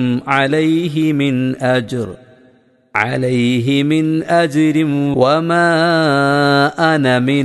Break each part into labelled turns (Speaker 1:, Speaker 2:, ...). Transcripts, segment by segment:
Speaker 1: عليه من أجر عليه من أجر وما أنا من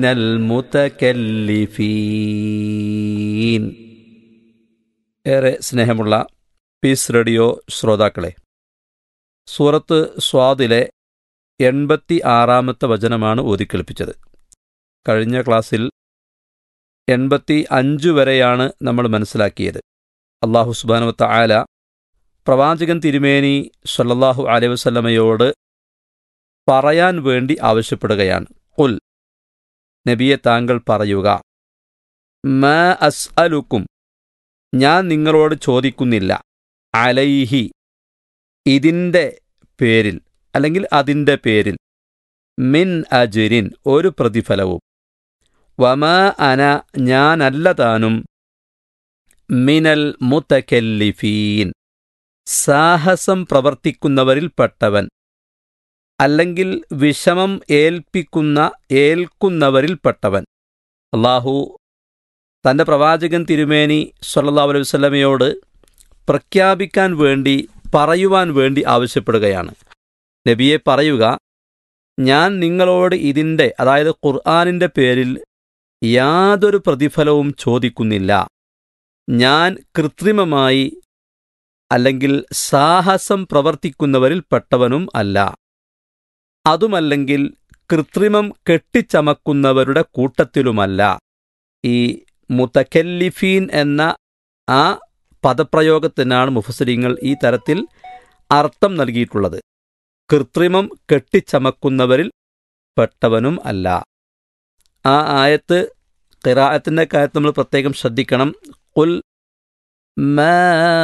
Speaker 1: المتكلفين ഏറെ സ്നേഹമുള്ള piece radio ശ്രോതാക്കളെ സൂറത്ത് സ്വാദിലെ എൺപത്തി ആറാമത്തെ വചനമാണ് ഓതിക്കേൾപ്പിച്ചത് കഴിഞ്ഞ ക്ലാസ്സിൽ എൺപത്തി അഞ്ച് വരെയാണ് നമ്മൾ മനസ്സിലാക്കിയത് അള്ളാഹു സുബാനുവത്ത ആല പ്രവാചകൻ തിരുമേനി സല്ലല്ലാഹു അലൈഹി വസല്ലമയോട് പറയാൻ വേണ്ടി ആവശ്യപ്പെടുകയാണ് കുൽ നബിയെ താങ്കൾ പറയുക മ അസ് അലുക്കും ഞാൻ നിങ്ങളോട് ചോദിക്കുന്നില്ല അലൈഹി ഇതിൻ്റെ പേരിൽ അല്ലെങ്കിൽ അതിൻ്റെ പേരിൽ മിൻ അജുരിൻ ഒരു പ്രതിഫലവും വമ അന ഞാനല്ല താനും മിനൽ മുത്തക്കല്ലിഫീൻ സാഹസം പ്രവർത്തിക്കുന്നവരിൽപ്പെട്ടവൻ അല്ലെങ്കിൽ വിഷമം ഏൽപ്പിക്കുന്ന ഏൽക്കുന്നവരിൽപ്പെട്ടവൻ അള്ളാഹു തൻ്റെ പ്രവാചകൻ തിരുമേനി സല്ലല്ലാഹു അലൈഹി വസല്ലമയോട് പ്രഖ്യാപിക്കാൻ വേണ്ടി പറയുവാൻ വേണ്ടി ആവശ്യപ്പെടുകയാണ് നബിയെ പറയുക ഞാൻ നിങ്ങളോട് ഇതിൻ്റെ അതായത് ഖുർആാനിൻ്റെ പേരിൽ യാതൊരു പ്രതിഫലവും ചോദിക്കുന്നില്ല ഞാൻ കൃത്രിമമായി അല്ലെങ്കിൽ സാഹസം പ്രവർത്തിക്കുന്നവരിൽ പെട്ടവനും അല്ല അതുമല്ലെങ്കിൽ കൃത്രിമം കെട്ടിച്ചമക്കുന്നവരുടെ കൂട്ടത്തിലുമല്ല ഈ മുത്തക്കല്ലിഫീൻ എന്ന ആ പദപ്രയോഗത്തിനാണ് മുഫസരിങ്ങൾ ഈ തരത്തിൽ അർത്ഥം നൽകിയിട്ടുള്ളത് കൃത്രിമം കെട്ടിച്ചമക്കുന്നവരിൽ പെട്ടവനും അല്ല ആ ആയത്ത് ഖിറാഅത്തിൻ്റെ കാര്യത്തിൽ നമ്മൾ പ്രത്യേകം ശ്രദ്ധിക്കണം കുൽ ما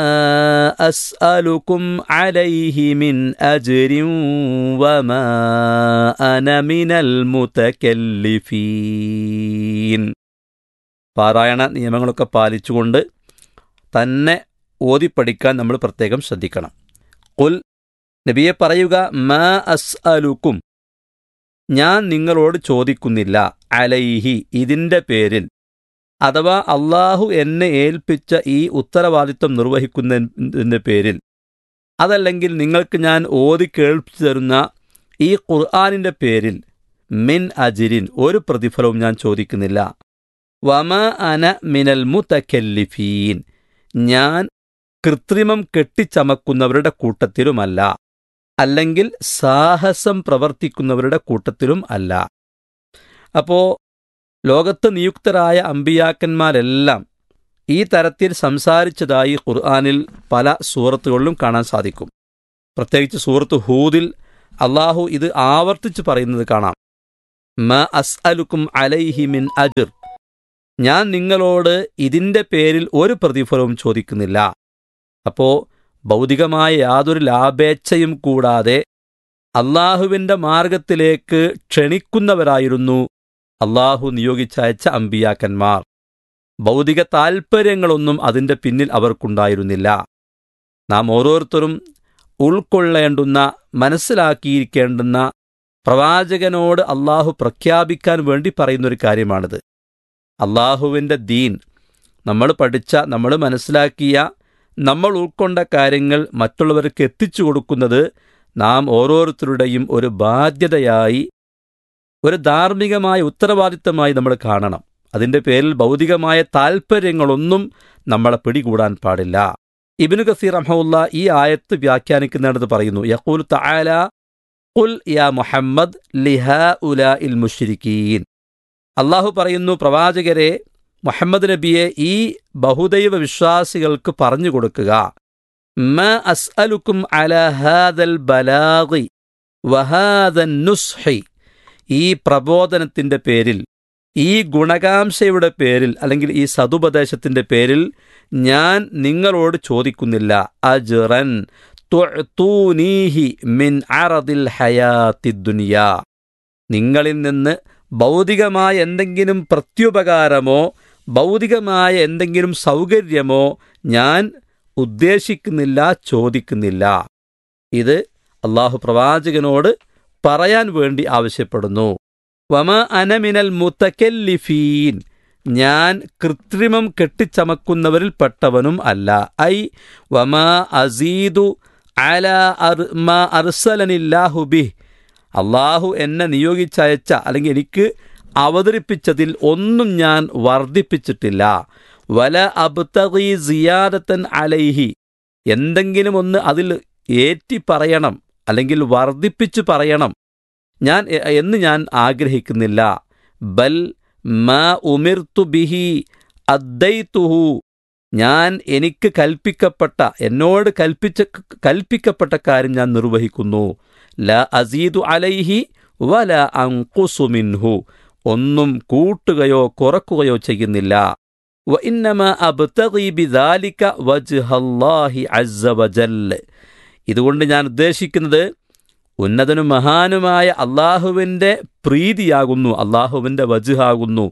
Speaker 1: أسألكم عليه من أجر وما أنا من المتكلفين പാരായണ നിയമങ്ങളൊക്കെ പാലിച്ചുകൊണ്ട് തന്നെ ഓതിപ്പടിക്കാൻ നമ്മൾ പ്രത്യേകം ശ്രദ്ധിക്കണം കുൽ നബിയെ പറയുക മ അസ് അലുക്കും ഞാൻ നിങ്ങളോട് ചോദിക്കുന്നില്ല അലൈഹി ഇതിൻ്റെ പേരിൽ അഥവാ അള്ളാഹു എന്നെ ഏൽപ്പിച്ച ഈ ഉത്തരവാദിത്വം നിർവഹിക്കുന്നതിൻ്റെ പേരിൽ അതല്ലെങ്കിൽ നിങ്ങൾക്ക് ഞാൻ ഓതി കേൾപ്പിച്ചു തരുന്ന ഈ ഖുർആാനിൻ്റെ പേരിൽ മിൻ അജിരിൻ ഒരു പ്രതിഫലവും ഞാൻ ചോദിക്കുന്നില്ല വമ അന മിനൽ മുത്തക്കല്ലിഫീൻ ഞാൻ കൃത്രിമം കെട്ടിച്ചമക്കുന്നവരുടെ കൂട്ടത്തിലുമല്ല അല്ലെങ്കിൽ സാഹസം പ്രവർത്തിക്കുന്നവരുടെ കൂട്ടത്തിലും അല്ല അപ്പോ ലോകത്ത് നിയുക്തരായ അമ്പിയാക്കന്മാരെല്ലാം ഈ തരത്തിൽ സംസാരിച്ചതായി ഖുർആാനിൽ പല സൂറത്തുകളിലും കാണാൻ സാധിക്കും പ്രത്യേകിച്ച് സൂറത്ത് ഹൂദിൽ അള്ളാഹു ഇത് ആവർത്തിച്ച് പറയുന്നത് കാണാം മ അസ് അലുക്കും അലൈഹി മിൻ അജിർ ഞാൻ നിങ്ങളോട് ഇതിൻ്റെ പേരിൽ ഒരു പ്രതിഫലവും ചോദിക്കുന്നില്ല അപ്പോ ഭൗതികമായ യാതൊരു ലാഭേച്ഛയും കൂടാതെ അള്ളാഹുവിൻ്റെ മാർഗത്തിലേക്ക് ക്ഷണിക്കുന്നവരായിരുന്നു അള്ളാഹു നിയോഗിച്ചയച്ച അമ്പിയാക്കന്മാർ ഭൗതിക താൽപ്പര്യങ്ങളൊന്നും അതിൻ്റെ പിന്നിൽ അവർക്കുണ്ടായിരുന്നില്ല നാം ഓരോരുത്തരും ഉൾക്കൊള്ളേണ്ടുന്ന മനസ്സിലാക്കിയിരിക്കേണ്ടുന്ന പ്രവാചകനോട് അള്ളാഹു പ്രഖ്യാപിക്കാൻ വേണ്ടി പറയുന്നൊരു കാര്യമാണിത് അള്ളാഹുവിൻ്റെ ദീൻ നമ്മൾ പഠിച്ച നമ്മൾ മനസ്സിലാക്കിയ നമ്മൾ ഉൾക്കൊണ്ട കാര്യങ്ങൾ മറ്റുള്ളവർക്ക് എത്തിച്ചു കൊടുക്കുന്നത് നാം ഓരോരുത്തരുടെയും ഒരു ബാധ്യതയായി ഒരു ധാർമ്മികമായ ഉത്തരവാദിത്തമായി നമ്മൾ കാണണം അതിൻ്റെ പേരിൽ ഭൗതികമായ താൽപ്പര്യങ്ങളൊന്നും നമ്മളെ പിടികൂടാൻ പാടില്ല ഇബിനു കസീർ റഹമുല്ല ഈ ആയത്ത് വ്യാഖ്യാനിക്കുന്നിടത്ത് പറയുന്നു യഖൂൽ തആല ഖുൽ യാ മുഹമ്മദ് ലിഹാ ഉല ഇൽ മുഷിരിക്കീൻ അള്ളാഹു പറയുന്നു പ്രവാചകരെ മുഹമ്മദ് നബിയെ ഈ ബഹുദൈവ വിശ്വാസികൾക്ക് പറഞ്ഞു കൊടുക്കുക മ അസ്അലുക്കും അല ഹാദൽ ബലാഗി വഹാദൻ നുസ്ഹി ഈ പ്രബോധനത്തിൻ്റെ പേരിൽ ഈ ഗുണകാംക്ഷയുടെ പേരിൽ അല്ലെങ്കിൽ ഈ സതുപദേശത്തിൻ്റെ പേരിൽ ഞാൻ നിങ്ങളോട് ചോദിക്കുന്നില്ല അജ്റൻ തുഅ്തൂനീഹി മിൻ അറദിൽ ഹയാത്തി ദുനിയാ നിങ്ങളിൽ നിന്ന് ഭൗതികമായ എന്തെങ്കിലും പ്രത്യുപകാരമോ ഭൗതികമായ എന്തെങ്കിലും സൗകര്യമോ ഞാൻ ഉദ്ദേശിക്കുന്നില്ല ചോദിക്കുന്നില്ല ഇത് അള്ളാഹു പ്രവാചകനോട് പറയാൻ വേണ്ടി ആവശ്യപ്പെടുന്നു വമ അനമിനൽ മുത്തക്കല്ലിഫീൻ ഞാൻ കൃത്രിമം കെട്ടിച്ചമക്കുന്നവരിൽ പെട്ടവനും അല്ല ഐ വമാ അസീദു അല അർ മാ അർസലനില്ലാഹു ബി അള്ളാഹു എന്നെ നിയോഗിച്ചയച്ച അല്ലെങ്കിൽ എനിക്ക് അവതരിപ്പിച്ചതിൽ ഒന്നും ഞാൻ വർദ്ധിപ്പിച്ചിട്ടില്ല വല അബ്തഗി സിയാദത്തൻ അലൈഹി എന്തെങ്കിലും ഒന്ന് അതിൽ ഏറ്റി പറയണം അല്ലെങ്കിൽ വർദ്ധിപ്പിച്ച് പറയണം ഞാൻ എ- എന്ന് ഞാൻ ആഗ്രഹിക്കുന്നില്ല ബൽ മാ ഉമിർത്തു ബിഹി അദ്ദൈത്തുഹു ഞാൻ എനിക്ക് കൽപ്പിക്കപ്പെട്ട എന്നോട് കൽപ്പിച്ച കൽപ്പിക്കപ്പെട്ട കാര്യം ഞാൻ നിർവഹിക്കുന്നു ല അസീദു അലൈഹി വല അങ്കുസു മിൻഹു ഒന്നും കൂട്ടുകയോ കുറക്കുകയോ ചെയ്യുന്നില്ല വഇന്നമ അബ്തഗി ബിദാലിക വജ്ഹല്ലാഹി അസ്സ വജൽ ഇതുകൊണ്ട് ഞാൻ ഉദ്ദേശിക്കുന്നത് ഉന്നതനും മഹാനുമായ അള്ളാഹുവിൻ്റെ പ്രീതിയാകുന്നു അള്ളാഹുവിൻ്റെ വജുഹാകുന്നു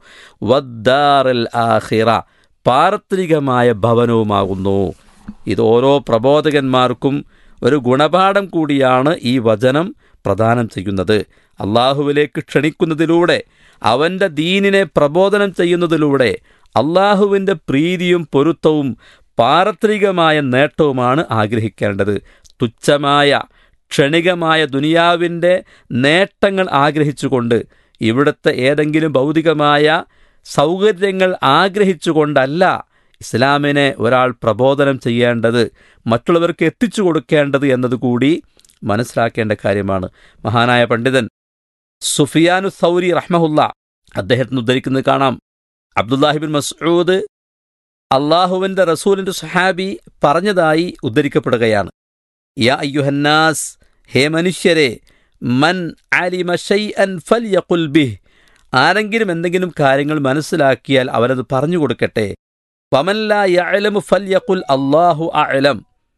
Speaker 1: വദ്ദാറൽ ആഹിറ പാരത്രികമായ ഭവനവുമാകുന്നു ഇത് ഓരോ പ്രബോധകന്മാർക്കും ഒരു ഗുണപാഠം കൂടിയാണ് ഈ വചനം പ്രദാനം ചെയ്യുന്നത് അള്ളാഹുവിലേക്ക് ക്ഷണിക്കുന്നതിലൂടെ അവൻ്റെ ദീനിനെ പ്രബോധനം ചെയ്യുന്നതിലൂടെ അള്ളാഹുവിൻ്റെ പ്രീതിയും പൊരുത്തവും പാരത്രികമായ നേട്ടവുമാണ് ആഗ്രഹിക്കേണ്ടത് തുച്ഛമായ ക്ഷണികമായ ദുനിയാവിൻ്റെ നേട്ടങ്ങൾ ആഗ്രഹിച്ചുകൊണ്ട് ഇവിടുത്തെ ഏതെങ്കിലും ഭൗതികമായ സൗകര്യങ്ങൾ ആഗ്രഹിച്ചുകൊണ്ടല്ല ഇസ്ലാമിനെ ഒരാൾ പ്രബോധനം ചെയ്യേണ്ടത് മറ്റുള്ളവർക്ക് എത്തിച്ചു കൊടുക്കേണ്ടത് എന്നതുകൂടി മനസ്സിലാക്കേണ്ട കാര്യമാണ് മഹാനായ പണ്ഡിതൻ സുഫിയാനു സൗരി റഹ്മഹുല്ല അദ്ദേഹത്തിന് ഉദ്ധരിക്കുന്നത് കാണാം അബ്ദുല്ലാഹിബിൻ മസ്ഊദ് അള്ളാഹുവിൻ്റെ റസൂലിൻ്റെ സുഹാബി പറഞ്ഞതായി ഉദ്ധരിക്കപ്പെടുകയാണ് യാ അയ്യുഹന്നാസ് ഹേ മനുഷ്യരെ മൻ അലിമ ഷൈഅൻ ഫൽയഖുൽ ബിഹ് ആരെങ്കിലും എന്തെങ്കിലും കാര്യങ്ങൾ മനസ്സിലാക്കിയാൽ അവരത് പറഞ്ഞു കൊടുക്കട്ടെ വമല്ല യഅലമു ഫൽയഖുൽ അല്ലാഹു അഅലം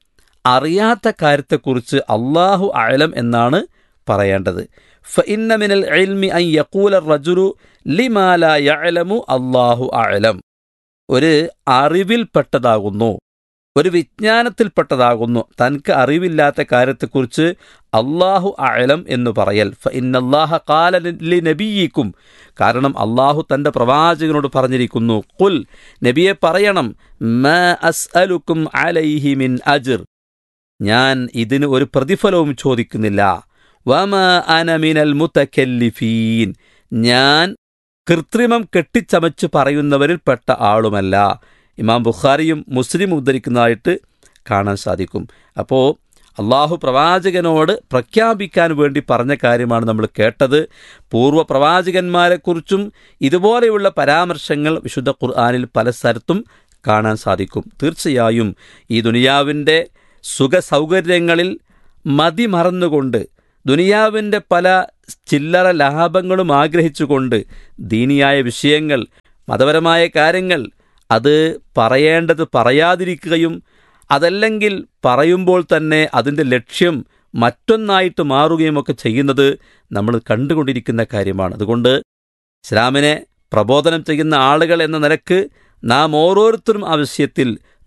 Speaker 1: അറിയാത്ത കാര്യത്തെക്കുറിച്ച് അള്ളാഹു അഅലം എന്നാണ് പറയേണ്ടത് ഫഇന്ന മിനൽ ഇൽമി അൻ യഖൂല റജുലു ലിമാ ലാ യഅലമു അല്ലാഹു അഅലം ഒരു അറിവിൽപ്പെട്ടതാകുന്നു ഒരു വിജ്ഞാനത്തിൽപ്പെട്ടതാകുന്നു തനിക്ക് അറിവില്ലാത്ത കാര്യത്തെക്കുറിച്ച് അള്ളാഹു അഴലം എന്ന് പറയൽ ഫ ഇന്നല്ലാഹ കാല ലി നബിയിക്കും കാരണം അള്ളാഹു തൻ്റെ പ്രവാചകനോട് പറഞ്ഞിരിക്കുന്നു കുൽ നബിയെ പറയണം മ അസ്അലുക്കും അലൈഹി മിൻ അജിർ ഞാൻ ഇതിന് ഒരു പ്രതിഫലവും ചോദിക്കുന്നില്ല വമ അന മിനൽ മുതക്കല്ലിഫീൻ ഞാൻ കൃത്രിമം കെട്ടിച്ചമച്ച് പറയുന്നവരിൽ പെട്ട ആളുമല്ല ഇമാം ബുഖാരിയും മുസ്ലിം ഉദ്ധരിക്കുന്നതായിട്ട് കാണാൻ സാധിക്കും അപ്പോൾ അള്ളാഹു പ്രവാചകനോട് പ്രഖ്യാപിക്കാൻ വേണ്ടി പറഞ്ഞ കാര്യമാണ് നമ്മൾ കേട്ടത് പൂർവ്വ പ്രവാചകന്മാരെക്കുറിച്ചും ഇതുപോലെയുള്ള പരാമർശങ്ങൾ വിശുദ്ധ ഖുർആാനിൽ പല സ്ഥലത്തും കാണാൻ സാധിക്കും തീർച്ചയായും ഈ ദുനിയാവിൻ്റെ സുഖ സൗകര്യങ്ങളിൽ മതിമറന്നുകൊണ്ട് ദുനിയാവിൻ്റെ പല ചില്ലറ ലാഭങ്ങളും ആഗ്രഹിച്ചുകൊണ്ട് ദീനിയായ വിഷയങ്ങൾ മതപരമായ കാര്യങ്ങൾ അത് പറയേണ്ടത് പറയാതിരിക്കുകയും അതല്ലെങ്കിൽ പറയുമ്പോൾ തന്നെ അതിൻ്റെ ലക്ഷ്യം മറ്റൊന്നായിട്ട് മാറുകയും ഒക്കെ ചെയ്യുന്നത് നമ്മൾ കണ്ടുകൊണ്ടിരിക്കുന്ന കാര്യമാണ് അതുകൊണ്ട് ഇസ്ലാമിനെ പ്രബോധനം ചെയ്യുന്ന ആളുകൾ എന്ന നിലക്ക് നാം ഓരോരുത്തരും ആവശ്യത്തിൽ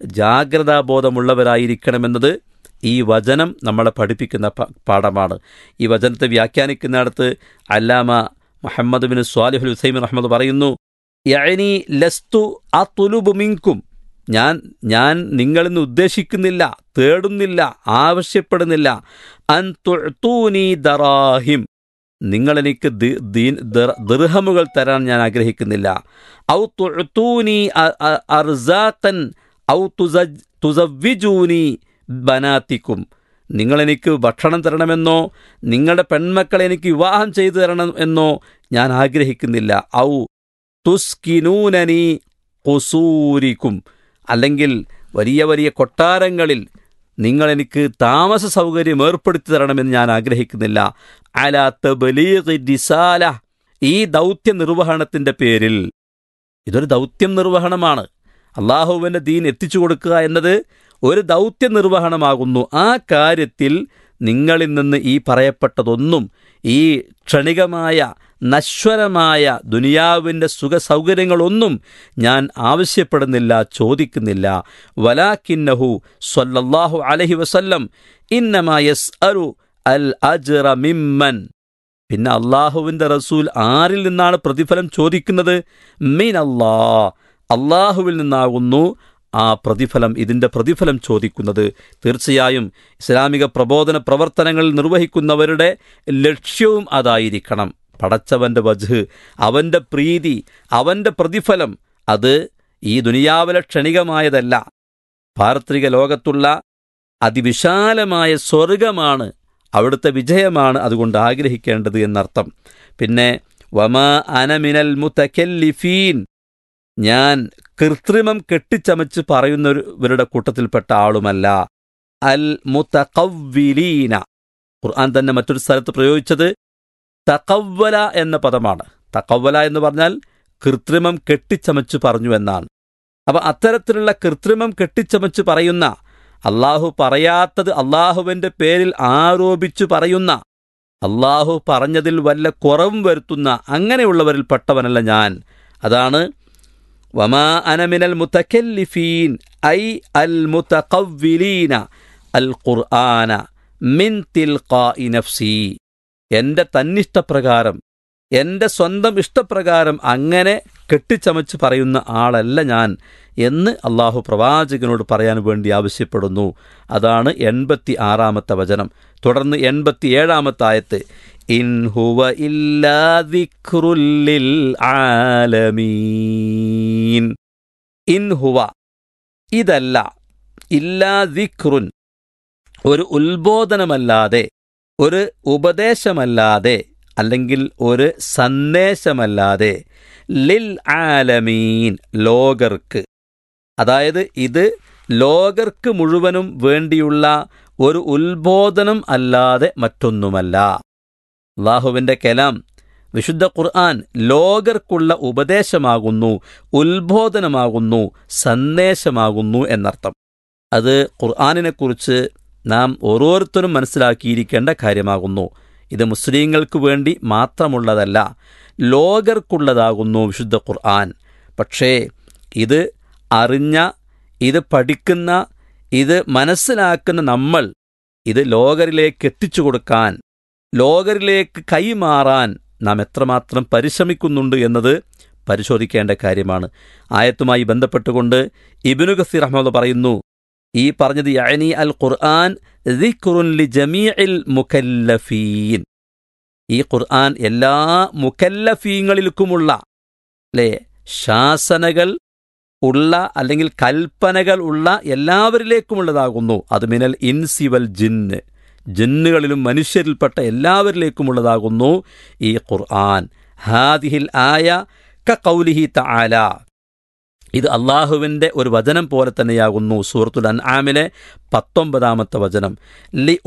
Speaker 1: ജാഗ്രതാബോധമുള്ളവരായിരിക്കണമെന്നത് ഈ വചനം നമ്മളെ പഠിപ്പിക്കുന്ന പ- പാഠമാണ് ഈ വചനത്തെ വ്യാഖ്യാനിക്കുന്നിടത്ത് അല്ലാമ മുഹമ്മദ് ബിൻ സ്വാലിഹുൽ ഹുസൈമിൻ റഹ്മദ് പറയുന്നു യഅനി ലസ്തു ആ തുലുബ് മിങ്കും ഞാൻ ഞാൻ നിങ്ങളിന്ന് ഉദ്ദേശിക്കുന്നില്ല തേടുന്നില്ല ആവശ്യപ്പെടുന്നില്ല അൻ തുഅ്തൂനി ദറാഹിം നിങ്ങളെനിക്ക് ദി- ദീൻ- ദിർ- ദിർഹമുകൾ തരാൻ ഞാൻ ആഗ്രഹിക്കുന്നില്ല ഔ തുഅ്തൂനി അ- അ- അർസാഖൻ ഔ തുസജ് തുസവ്വിജൂനി ബനാത്തിക്കും നിങ്ങളെനിക്ക് ഭക്ഷണം തരണമെന്നോ നിങ്ങളുടെ പെൺമക്കളെ എനിക്ക് വിവാഹം ചെയ്തു തരണം എന്നോ ഞാൻ ആഗ്രഹിക്കുന്നില്ല ഔ തുസ്കിനൂനനി കുസൂരിക്കും അല്ലെങ്കിൽ വലിയ വലിയ കൊട്ടാരങ്ങളിൽ നിങ്ങൾ എനിക്ക് താമസ സൗകര്യം ഏർപ്പെടുത്തി തരണമെന്ന് ഞാൻ ആഗ്രഹിക്കുന്നില്ല അല തബ്ലീഗ് റിസാല ഈ ദൗത്യ നിർവഹണത്തിൻ്റെ പേരിൽ ഇതൊരു ദൗത്യം നിർവഹണമാണ് അള്ളാഹുവിൻ്റെ ദീൻ എത്തിച്ചു കൊടുക്കുക എന്നത് ഒരു ദൗത്യ നിർവഹണമാകുന്നു ആ കാര്യത്തിൽ നിങ്ങളിൽ നിന്ന് ഈ പറയപ്പെട്ടതൊന്നും ഈ ക്ഷണികമായ നശ്വരമായ ദുനിയാവിൻ്റെ സുഖ സൗകര്യങ്ങളൊന്നും ഞാൻ ആവശ്യപ്പെടുന്നില്ല ചോദിക്കുന്നില്ല വലാക്കിന്നഹു സ്വല്ലല്ലാഹു അലഹി വസല്ലം ഇന്നമാ യസ് അരു അൽ അജ്റ മിമ്മൻ പിന്നെ അള്ളാഹുവിൻ്റെ റസൂൽ ആരിൽ നിന്നാണ് പ്രതിഫലം ചോദിക്കുന്നത് മീൻ അല്ലാ അള്ളാഹുവിൽ നിന്നാകുന്നു ആ പ്രതിഫലം ഇതിൻ്റെ പ്രതിഫലം ചോദിക്കുന്നത് തീർച്ചയായും ഇസ്ലാമിക പ്രബോധന പ്രവർത്തനങ്ങൾ നിർവഹിക്കുന്നവരുടെ ലക്ഷ്യവും അതായിരിക്കണം പടച്ചവൻ്റെ വജ് അവൻ്റെ പ്രീതി അവൻ്റെ പ്രതിഫലം അത് ഈ ദുനിയാവിലെ ക്ഷണികമായതല്ല പാർത്രിക ലോകത്തുള്ള അതിവിശാലമായ സ്വർഗമാണ് അവിടുത്തെ വിജയമാണ് അതുകൊണ്ട് ആഗ്രഹിക്കേണ്ടത് എന്നർത്ഥം പിന്നെ വമാ അനമിനൽ മുത്തക്കല്ലിഫീൻ ഞാൻ കൃത്രിമം കെട്ടിച്ചമച്ച് പറയുന്നവരുടെ കൂട്ടത്തിൽപ്പെട്ട ആളുമല്ല അൽ മുത്തഖവ്വിലീന ഖുർആൻ തന്നെ മറ്റൊരു സ്ഥലത്ത് പ്രയോഗിച്ചത് തകവ്വല എന്ന പദമാണ് തകവ്വല എന്ന് പറഞ്ഞാൽ കൃത്രിമം കെട്ടിച്ചമച്ച് പറഞ്ഞു എന്നാണ് അപ്പൊ അത്തരത്തിലുള്ള കൃത്രിമം കെട്ടിച്ചമച്ച് പറയുന്ന അള്ളാഹു പറയാത്തത് അള്ളാഹുവിന്റെ പേരിൽ ആരോപിച്ചു പറയുന്ന അള്ളാഹു പറഞ്ഞതിൽ വല്ല കുറവും വരുത്തുന്ന അങ്ങനെയുള്ളവരിൽ പെട്ടവനല്ല ഞാൻ അതാണ് വമാ അനമിനൽ മുത്തക്കല്ലിഫീൻ ഐ അൽ മുത്തഖവ്വിലീന അൽ ഖുർആന മിൻ തിൽഖാഇ നഫ്സി എൻ്റെ തന്നിഷ്ടപ്രകാരം എൻ്റെ സ്വന്തം ഇഷ്ടപ്രകാരം അങ്ങനെ കെട്ടിച്ചമച്ച് പറയുന്ന ആളല്ല ഞാൻ എന്ന് അള്ളാഹു പ്രവാചകനോട് പറയാൻ വേണ്ടി ആവശ്യപ്പെടുന്നു അതാണ് എൺപത്തി ആറാമത്തെ വചനം തുടർന്ന് എൺപത്തി ഏഴാമത്തെ ആയത്ത് ഇൻ ഹുവ ഇല്ലാ ദിക്റുല്ലിൽ ആലമീൻ ഇൻ ഹുവ ഇതല്ല ഇല്ലാ ദിക്റുൻ ഒരു ഉത്ബോധനമല്ലാതെ ഒരു ഉപദേശമല്ലാതെ അല്ലെങ്കിൽ ഒരു സന്ദേശമല്ലാതെ ലിൽ ആലമീൻ ലോകർക്ക് അതായത് ഇത് ലോകർക്ക് മുഴുവനും വേണ്ടിയുള്ള ഒരു ഉത്ബോധനം അല്ലാതെ മറ്റൊന്നുമല്ല അള്ളാഹുവിൻ്റെ കലാം വിശുദ്ധ ഖുർആൻ ലോകർക്കുള്ള ഉപദേശമാകുന്നു ഉത്ബോധനമാകുന്നു സന്ദേശമാകുന്നു എന്നർത്ഥം അത് ഖുർആാനിനെക്കുറിച്ച് നാം ഓരോരുത്തരും മനസ്സിലാക്കിയിരിക്കേണ്ട കാര്യമാകുന്നു ഇത് മുസ്ലിങ്ങൾക്ക് വേണ്ടി മാത്രമുള്ളതല്ല ലോകർക്കുള്ളതാകുന്നു വിശുദ്ധ ഖുർആൻ പക്ഷേ ഇത് അറിഞ്ഞ ഇത് പഠിക്കുന്ന ഇത് മനസ്സിലാക്കുന്ന നമ്മൾ ഇത് ലോകരിലേക്ക് എത്തിച്ചു കൊടുക്കാൻ ലോകരിലേക്ക് കൈമാറാൻ നാം എത്രമാത്രം പരിശ്രമിക്കുന്നുണ്ട് എന്നത് പരിശോധിക്കേണ്ട കാര്യമാണ് ആയത്തുമായി ബന്ധപ്പെട്ടുകൊണ്ട് ഇബിനു ഗസീർ അഹമ്മദ് പറയുന്നു ഈ പറഞ്ഞത് യഅനി അൽ ഖുർആൻ ദിക്റുൻ ലി ജമീഇൽ മുക്കല്ലഫീൻ ഈ ഖുർആൻ എല്ലാ മുക്കല്ലഫീങ്ങളിൽക്കുമുള്ള അല്ലേ ശാസനകൾ ഉള്ള അല്ലെങ്കിൽ കൽപ്പനകൾ ഉള്ള എല്ലാവരിലേക്കുമുള്ളതാകുന്നു അത് മിനൽ ഇൻസിവൽ ജിന്ന് ജിന്നുകളിലും മനുഷ്യരിൽപ്പെട്ട എല്ലാവരിലേക്കുമുള്ളതാകുന്നു ഈ ഖുർആൻ ഹാദിഹിൽ ആയ ക കൗലിഹി തആല ഇത് അള്ളാഹുവിൻ്റെ ഒരു വചനം പോലെ തന്നെയാകുന്നു സൂറത്തുൽ അൻആമിലെ പത്തൊമ്പതാമത്തെ വചനം ലി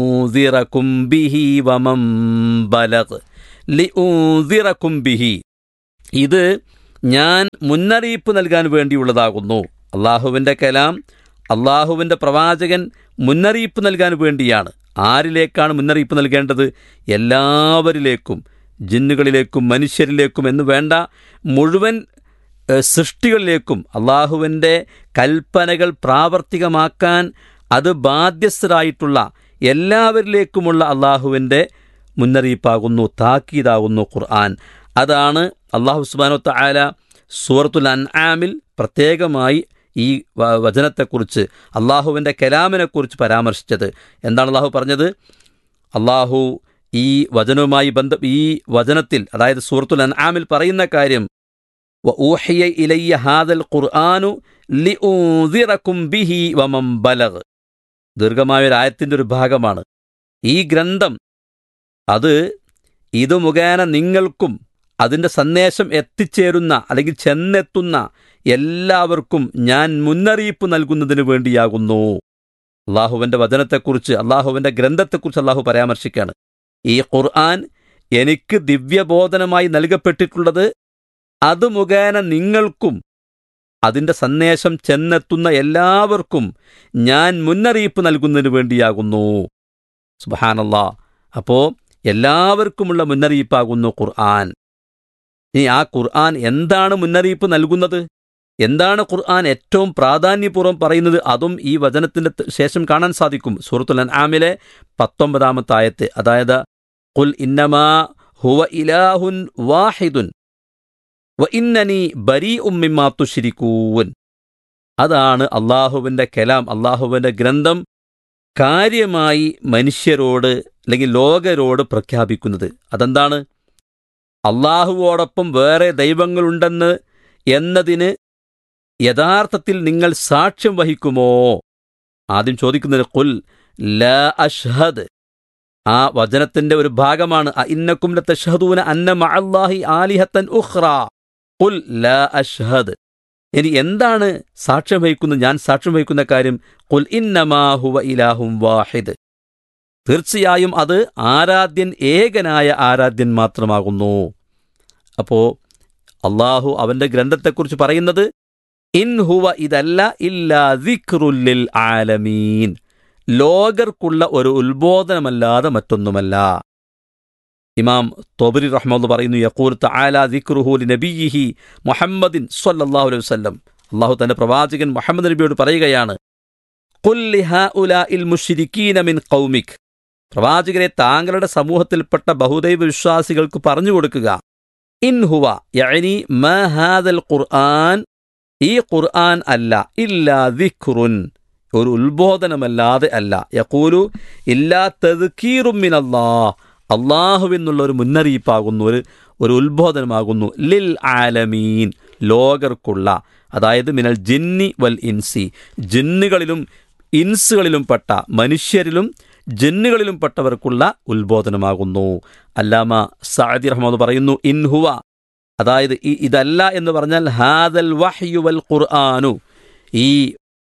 Speaker 1: കുംബിഹി വമം ബലഗ് ലി കുംബിഹി ഇത് ഞാൻ മുന്നറിയിപ്പ് നൽകാൻ വേണ്ടിയുള്ളതാകുന്നു അള്ളാഹുവിൻ്റെ കലാം അള്ളാഹുവിൻ്റെ പ്രവാചകൻ മുന്നറിയിപ്പ് നൽകാൻ വേണ്ടിയാണ് ആരിലേക്കാണ് മുന്നറിയിപ്പ് നൽകേണ്ടത് എല്ലാവരിലേക്കും ജിന്നുകളിലേക്കും മനുഷ്യരിലേക്കും എന്ന് വേണ്ട മുഴുവൻ സൃഷ്ടികളിലേക്കും അള്ളാഹുവിൻ്റെ കൽപ്പനകൾ പ്രാവർത്തികമാക്കാൻ അത് ബാധ്യസ്ഥരായിട്ടുള്ള എല്ലാവരിലേക്കുമുള്ള അള്ളാഹുവിൻ്റെ മുന്നറിയിപ്പാകുന്നു താക്കീതാകുന്നു ഖുർആൻ അതാണ് അള്ളാഹു സുബാനോ താല സൂറത്തുൽ അൻആമിൽ പ്രത്യേകമായി ഈ വചനത്തെക്കുറിച്ച് അള്ളാഹുവിൻ്റെ കലാമിനെക്കുറിച്ച് പരാമർശിച്ചത് എന്താണ് അള്ളാഹു പറഞ്ഞത് അള്ളാഹു ഈ വചനവുമായി ബന്ധ ഈ വചനത്തിൽ അതായത് സൂറത്തുൽ അൻആമിൽ പറയുന്ന കാര്യം ഊഹിയ ഇലയ്യ ഹാദൽ ഖുർആാനു ലി ബിഹി വമം ബലഗ് ദീർഘമായ ഒരു ആയത്തിൻ്റെ ഒരു ഭാഗമാണ് ഈ ഗ്രന്ഥം അത് ഇത് മുഖേന നിങ്ങൾക്കും അതിൻ്റെ സന്ദേശം എത്തിച്ചേരുന്ന അല്ലെങ്കിൽ ചെന്നെത്തുന്ന എല്ലാവർക്കും ഞാൻ മുന്നറിയിപ്പ് നൽകുന്നതിന് വേണ്ടിയാകുന്നു അള്ളാഹുവിൻ്റെ വചനത്തെക്കുറിച്ച് അള്ളാഹുവിൻ്റെ ഗ്രന്ഥത്തെക്കുറിച്ച് അള്ളാഹു പരാമർശിക്കുകയാണ് ഈ ഖുർആൻ എനിക്ക് ദിവ്യബോധനമായി നൽകപ്പെട്ടിട്ടുള്ളത് അത് മുഖേന നിങ്ങൾക്കും അതിൻ്റെ സന്ദേശം ചെന്നെത്തുന്ന എല്ലാവർക്കും ഞാൻ മുന്നറിയിപ്പ് നൽകുന്നതിന് വേണ്ടിയാകുന്നു സുബഹാനല്ലാ അപ്പോൾ എല്ലാവർക്കുമുള്ള മുന്നറിയിപ്പാകുന്നു ഖുർആൻ ഇനി ആ ഖുർആൻ എന്താണ് മുന്നറിയിപ്പ് നൽകുന്നത് എന്താണ് ഖുർആൻ ഏറ്റവും പ്രാധാന്യപൂർവ്വം പറയുന്നത് അതും ഈ വചനത്തിൻ്റെ ശേഷം കാണാൻ സാധിക്കും സൂറത്തുൽ അൻആമിലെ പത്തൊമ്പതാമത്തെ ആയത്ത് അതായത് ഖുൽ ഇന്നമാ ഹുവ ഇലാഹുൻ വാഹിദുൻ വ ഇന്നനി ബരീ ഉമ്മിമാ തുശ്രിക്കൂൻ അതാണ് അള്ളാഹുവിൻ്റെ കലാം അള്ളാഹുവിൻ്റെ ഗ്രന്ഥം കാര്യമായി മനുഷ്യരോട് അല്ലെങ്കിൽ ലോകരോട് പ്രഖ്യാപിക്കുന്നത് അതെന്താണ് അള്ളാഹുവോടൊപ്പം വേറെ ദൈവങ്ങളുണ്ടെന്ന് എന്നതിന് യഥാർത്ഥത്തിൽ നിങ്ങൾ സാക്ഷ്യം വഹിക്കുമോ ആദ്യം ചോദിക്കുന്നത് കുൽ ല അഷ്ഹദ് ആ വചനത്തിന്റെ ഒരു ഭാഗമാണ് ഇന്നക്കും തഷഹദൂന അന്ന മഅല്ലാഹി ആലിഹത്തൻ ഉഖ്റ കുൽ ല അഷ്ഹദ് ഇനി എന്താണ് സാക്ഷ്യം വഹിക്കുന്നത് ഞാൻ സാക്ഷ്യം വഹിക്കുന്ന കാര്യം കുൽ ഇന്നമാ ഹുവ ഇലാഹും വാഹിദ് തീർച്ചയായും അത് ആരാധ്യൻ ഏകനായ ആരാധ്യൻ മാത്രമാകുന്നു അപ്പോ അള്ളാഹു അവന്റെ ഗ്രന്ഥത്തെക്കുറിച്ച് പറയുന്നത് ഇൻ ഹുവ ഇതല്ല ഇല്ലാ ദിക്റുല്ലിൽ ആലമീൻ ലോകർക്കുള്ള ഒരു ഉത്ബോധനമല്ലാതെ മറ്റൊന്നുമല്ല ഇമാം തൊബരി റഹ്മദ് പറയുന്നു യക്കൂർ തആല ദിക്റുഹു നബിയിഹി മുഹമ്മദിൻ സ്വല്ലല്ലാഹു അലൈഹി വസല്ലം അള്ളാഹു തന്റെ പ്രവാചകൻ മുഹമ്മദ് നബിയോട് പറയുകയാണ് ഖുൽ ലിഹാഉലാഇൽ മുശ്രിക്കീന മിൻ ഖൗമിക് പ്രവാചകരെ താങ്കളുടെ സമൂഹത്തിൽപ്പെട്ട ബഹുദൈവ വിശ്വാസികൾക്ക് പറഞ്ഞു കൊടുക്കുക ഇൻ ഹുവ യഅനി മാ ഹാദൽ ഖുർആൻ ഈ ഖുർആൻ അല്ല ഇല്ലാ ദിക്റുൻ ഒരു ഉത്ബോധനമല്ലാതെ അല്ല യക്കൂലു ഇല്ലാ തദ്കീറും മിനല്ലാ അള്ളാഹു എന്നുള്ള ഒരു മുന്നറിയിപ്പാകുന്നു ഒരു ഒരു ഉത്ബോധനമാകുന്നു ലിൽ ആലമീൻ ലോകർക്കുള്ള അതായത് മിനൽ ജിന്നി വൽ ഇൻസി ജിന്നുകളിലും ഇൻസുകളിലും പെട്ട മനുഷ്യരിലും ജിന്നുകളിലും പെട്ടവർക്കുള്ള ഉത്ബോധനമാകുന്നു അല്ലാമ സാദി റഹ്മദ് പറയുന്നു ഇൻഹുവ അതായത് ഈ ഇതല്ല എന്ന് പറഞ്ഞാൽ ഹാദൽ വഹ്യു വൽ ഖുർആാനു ഈ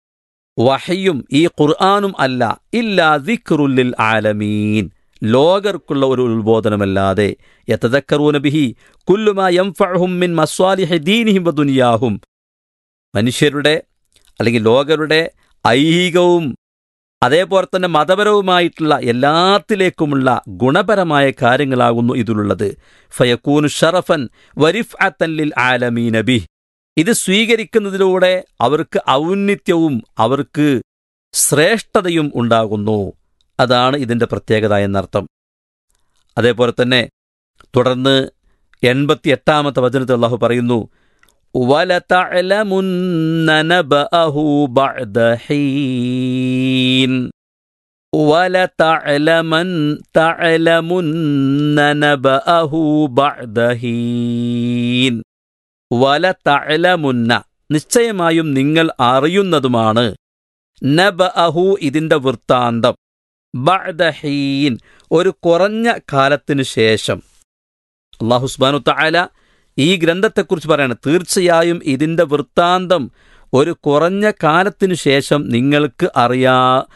Speaker 1: വഹയും ഈ ഖുർആാനും അല്ല ഇല്ലാ ദിക്റുല്ലിൽ ആലമീൻ ലോകർക്കുള്ള ഒരു ഉത്ബോധനമല്ലാതെ യതദക്കറൂന ബിഹി കുല്ലുമാ യംഫഅഹും മിൻ മസ്വാലിഹി ദീനിഹിം വ ദുനിയാഹും മനുഷ്യരുടെ അല്ലെങ്കിൽ ലോകരുടെ ഐഹികവും അതേപോലെ തന്നെ മതപരവുമായിട്ടുള്ള എല്ലാത്തിലേക്കുമുള്ള ഗുണപരമായ കാര്യങ്ങളാകുന്നു ഇതിലുള്ളത് ഫയക്കൂനു ഷറഫൻ വരിഫ് അത്തല്ലിൽ ആലമീനബി ഇത് സ്വീകരിക്കുന്നതിലൂടെ അവർക്ക് ഔന്നിത്യവും അവർക്ക് ശ്രേഷ്ഠതയും ഉണ്ടാകുന്നു അതാണ് ഇതിൻ്റെ പ്രത്യേകത എന്നർത്ഥം അതേപോലെ തന്നെ തുടർന്ന് എൺപത്തി എട്ടാമത്തെ വചനത്തിൽ അള്ളാഹു പറയുന്നു وَلَتَعْلَمُنَّ نَبَأَهُ بَعْدَ حِينٍ وَلَتَعْلَمَنْ تَعْلَمُنَّ نَبَأَهُ بَعْدَ حِينٍ وَلَتَعْلَمُنَّ നിശ്ചയമായും നിങ്ങൾ അറിയുന്നതുമാണ് നബഅഹു ഇതിന്റെ വൃത്താന്തം ബഅദഹീൻ ഒരു കുറഞ്ഞ കാലത്തിനു ശേഷം അള്ളാഹു സുബ്ഹാനഹു തആല ഈ ഗ്രന്ഥത്തെക്കുറിച്ച് പറയാണ് തീർച്ചയായും ഇതിന്റെ വൃത്താന്തം ഒരു കുറഞ്ഞ കാലത്തിനു ശേഷം നിങ്ങൾക്ക് അറിയാ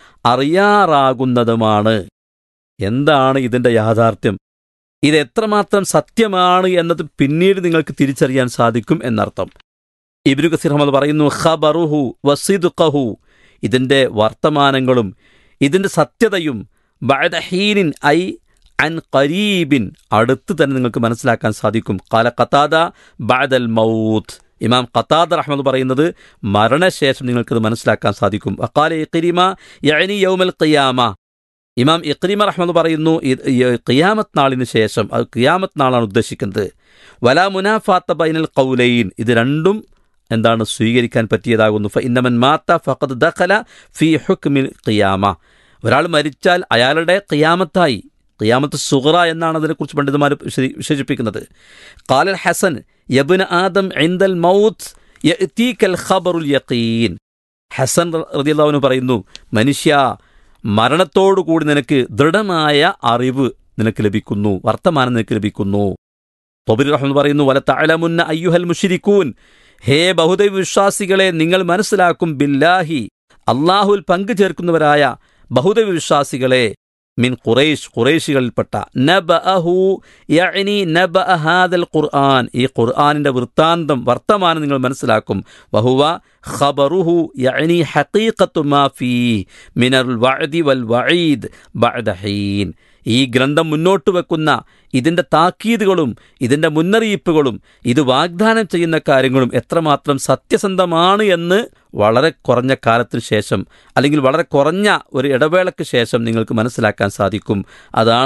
Speaker 1: അറിയാറാകുന്നതുമാണ് എന്താണ് ഇതിന്റെ യാഥാർത്ഥ്യം ഇത് എത്രമാത്രം സത്യമാണ് എന്നത് പിന്നീട് നിങ്ങൾക്ക് തിരിച്ചറിയാൻ സാധിക്കും എന്നർത്ഥം ഇബ്നു കസീർ അഹമ്മദ് പറയുന്നു ഖബറുഹു വസിദുഖഹു ഇതിന്റെ വർത്തമാനങ്ങളും ഇതിന്റെ സത്യതയും ബഅദഹീനിൻ ഐ അൻ ഖരീബിൻ അടുത്ത് തന്നെ നിങ്ങൾക്ക് മനസ്സിലാക്കാൻ സാധിക്കും കാല ഖത്താദ ബഅദൽ മൗത്ത് ഇമാം ഖത്താദ റഹ്മദ് പറയുന്നത് മരണശേഷം നിങ്ങൾക്കത് മനസ്സിലാക്കാൻ സാധിക്കും അക്കാല ഇഖ്രിമ യഅനി യൗമൽ ഖിയാമ ഇമാം ഇഖ്രിമ റഹ്മദ് പറയുന്നു ഇത് ഈ ഖിയാമത്ത് നാളിന് ശേഷം അത് ഖിയാമത്ത് നാളാണ് ഉദ്ദേശിക്കുന്നത് വലാ മുനാഫാത്ത ബൈനൽ ഖൗലൈൻ ഇത് രണ്ടും എന്താണ് സ്വീകരിക്കാൻ പറ്റിയതാകുന്നു ഫ ഇന്നമൻ മാത്ത ഫഖദ് ദഖല ഫി ഹുക്മിൽ ഖിയാമ ഒരാൾ മരിച്ചാൽ അയാളുടെ ഖിയാമത്തായി ഖിയാമത്ത് സുഹറ എന്നാണ് അതിനെക്കുറിച്ച് പണ്ഡിതന്മാർ വിശദീ- വിശേഷിപ്പിക്കുന്നത് കാലൽ ഹസൻ യബുൻ ആദം ഐന്ദൽ മൗത്ത് യഅ്തീകൽ ഖബറുൽ യഖീൻ ഹസൻ റളിയല്ലാഹു പറയുന്നു മനുഷ്യ മരണത്തോടുകൂടി നിനക്ക് ദൃഢമായ അറിവ് നിനക്ക് ലഭിക്കുന്നു വർത്തമാനം നിനക്ക് ലഭിക്കുന്നു തൊബിർ റഹ്മൻ പറയുന്നു വല തഅലമുന്ന അയ്യുഹൽ മുഷിരിക്കൂൻ ഹേ ബഹുദൈവ വിശ്വാസികളെ നിങ്ങൾ മനസ്സിലാക്കും ബില്ലാഹി അള്ളാഹുൽ പങ്കു ചേർക്കുന്നവരായ ബഹുദൈവ വിശ്വാസികളെ മിൻ ഖുറൈഷ് ഖുറൈശികളിൽപ്പെട്ട നബഅഹു യഅനി നബഅ ഹാദൽ ഖുർആൻ ഈ ഖുർആനിന്റെ വൃത്താന്തം വർത്തമാനം നിങ്ങൾ മനസ്സിലാക്കും വഹുവ ഖബറുഹു യഅനി ഹഖീഖത്തു മാ ഫീ മിനൽ വഅദി വൽ വഈദ് ബഅദ ഹീൻ ഈ ഗ്രന്ഥം മുന്നോട്ട് വെക്കുന്ന ഇതിന്റെ താക്കീതുകളും ഇതിന്റെ മുന്നറിയിപ്പുകളും ഇത് വാഗ്ദാനം ചെയ്യുന്ന കാര്യങ്ങളും എത്രമാത്രം സത്യസന്ധമാണ് എന്ന് വളരെ കുറഞ്ഞ കാലത്തിന് ശേഷം അല്ലെങ്കിൽ വളരെ കുറഞ്ഞ ഒരു ഇടവേളയ്ക്ക് ശേഷം നിങ്ങൾക്ക് മനസ്സിലാക്കാൻ സാധിക്കും അതാണ്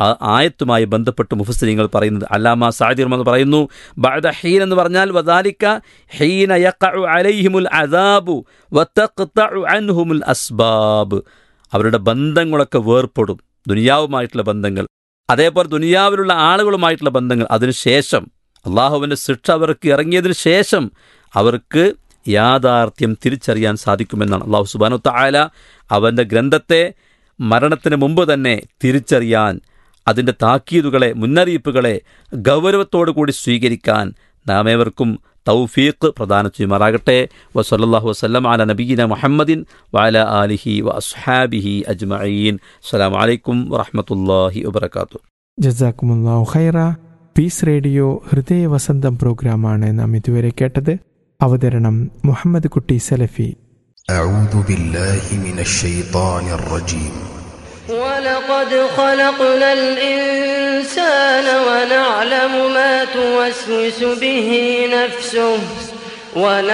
Speaker 1: ആ ആയത്തുമായി ബന്ധപ്പെട്ട് മുഫസ്ലിങ്ങൾ പറയുന്നത് അല്ലാമ സാദിർ എന്ന് പറയുന്നു ബഅദ ഹീൻ എന്ന് പറഞ്ഞാൽ വദാലിക ഹീന യഖഉ അലൈഹിമുൽ അദാബു വതഖ്തഉ അൻഹുമുൽ അസ്ബാബ് അവരുടെ ബന്ധങ്ങളൊക്കെ വേർപ്പെടും ദുനിയാവുമായിട്ടുള്ള ബന്ധങ്ങൾ അതേപോലെ ദുനിയാവിലുള്ള ആളുകളുമായിട്ടുള്ള ബന്ധങ്ങൾ അതിനുശേഷം അള്ളാഹുവിൻ്റെ ശിക്ഷ അവർക്ക് ഇറങ്ങിയതിന് ശേഷം അവർക്ക് യാഥാർത്ഥ്യം തിരിച്ചറിയാൻ സാധിക്കുമെന്നാണ് അള്ളാഹു സുബാനു തായാല അവൻ്റെ ഗ്രന്ഥത്തെ മരണത്തിന് മുമ്പ് തന്നെ തിരിച്ചറിയാൻ അതിൻ്റെ താക്കീതുകളെ മുന്നറിയിപ്പുകളെ ഗൗരവത്തോടു കൂടി സ്വീകരിക്കാൻ നാം ഏവർക്കും തൗഫീഖ് പ്രദാനം ചെയ്യുമാറാകട്ടെ വസല്ലാഹു വസ്ലം അല നബീന മുഹമ്മദിൻ വഅല ആലിഹി വ അസ്ഹാബിഹി അജ്മഈൻ അസ്സലാമു അലൈക്കും വറഹ്മത്തുള്ളാഹി വബറകാത്തു
Speaker 2: ജസാക്കുമുല്ലാഹു ഖൈറ പീസ് റേഡിയോ ഹൃദയ വസന്തം പ്രോഗ്രാമാണ് നാം ഇതുവരെ കേട്ടത് അവതരണം മുഹമ്മദ് കുട്ടി സലഫി
Speaker 3: أعوذ بالله من الشيطان الرجيم
Speaker 4: ولقد خلقنا الإنسان ونعلم ما توسوس به نفسه ونعلم